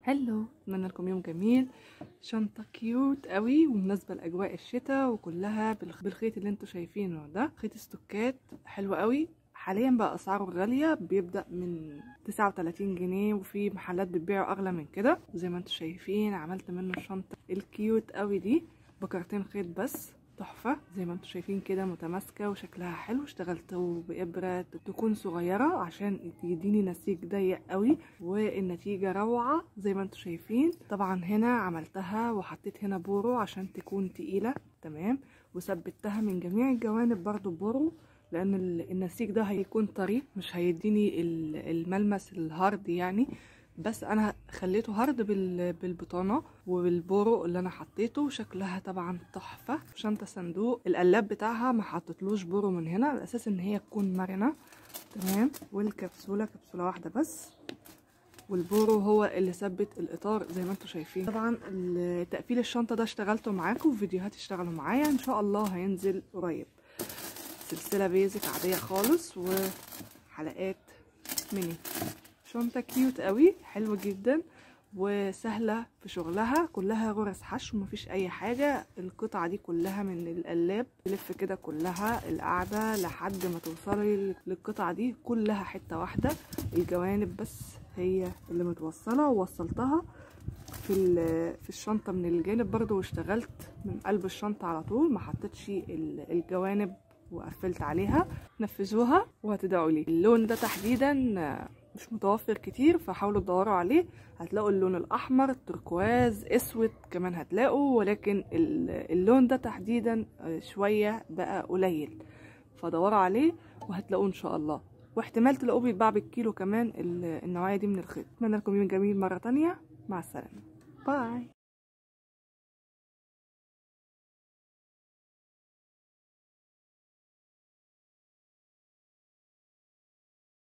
هلو اتمنى لكم يوم جميل شنطة كيوت قوي ومناسبة لأجواء الشتاء وكلها بالخ- بالخيط اللي انتوا شايفينه ده خيط استوكات حلو قوي حاليا بقى اسعاره غالية بيبدأ من 39 جنيه وفي محلات بتبيعه اغلى من كده زي ما انتوا شايفين عملت منه الشنطة الكيوت قوي دي بكرتين خيط بس تحفة زي ما انتوا شايفين كده متماسكة وشكلها حلو اشتغلته بإبرة تكون صغيرة عشان يديني نسيج ضيق قوي والنتيجة روعة زي ما انتوا شايفين طبعا هنا عملتها وحطيت هنا بورو عشان تكون تقيلة تمام وثبتها من جميع الجوانب برضو بورو لان ال- النسيج ده هيكون طري مش هيديني ال- الملمس الهارد يعني بس انا خليته هارد بال- بالبطانه وبالبورو اللي انا حطيته شكلها طبعا تحفه شنطه صندوق القلاب بتاعها ما حطيتلوش بورو من هنا على اساس ان هي تكون مرنه تمام والكبسوله كبسوله واحده بس والبورو هو اللي ثبت الاطار زي ما انتم شايفين طبعا ال- تقفيل الشنطه ده اشتغلته معاكم فيديوهات اشتغلوا معايا ان شاء الله هينزل قريب سلسله بيزك عاديه خالص وحلقات ميني شنطه كيوت قوي حلوه جدا وسهله في شغلها كلها غرز حشو مفيش اي حاجه القطعه دي كلها من القلاب تلف كده كلها القاعده لحد ما توصلي للقطعه دي كلها حته واحده الجوانب بس هي اللي متوصله ووصلتها في ال- في الشنطه من الجانب برضو واشتغلت من قلب الشنطه على طول ما حطيتش ال- الجوانب وقفلت عليها نفذوها وهتدعوا لي اللون ده تحديدا مش متوفر كتير فحاولوا تدوروا عليه هتلاقوا اللون الاحمر التركواز اسود كمان هتلاقوا ولكن ال- اللون ده تحديدا شويه بقى قليل فدوروا عليه وهتلاقوه ان شاء الله واحتمال تلاقوه بيتباع بالكيلو كمان ال- النوعيه دي من الخيط اتمنى لكم يوم جميل مره تانية مع السلامه باي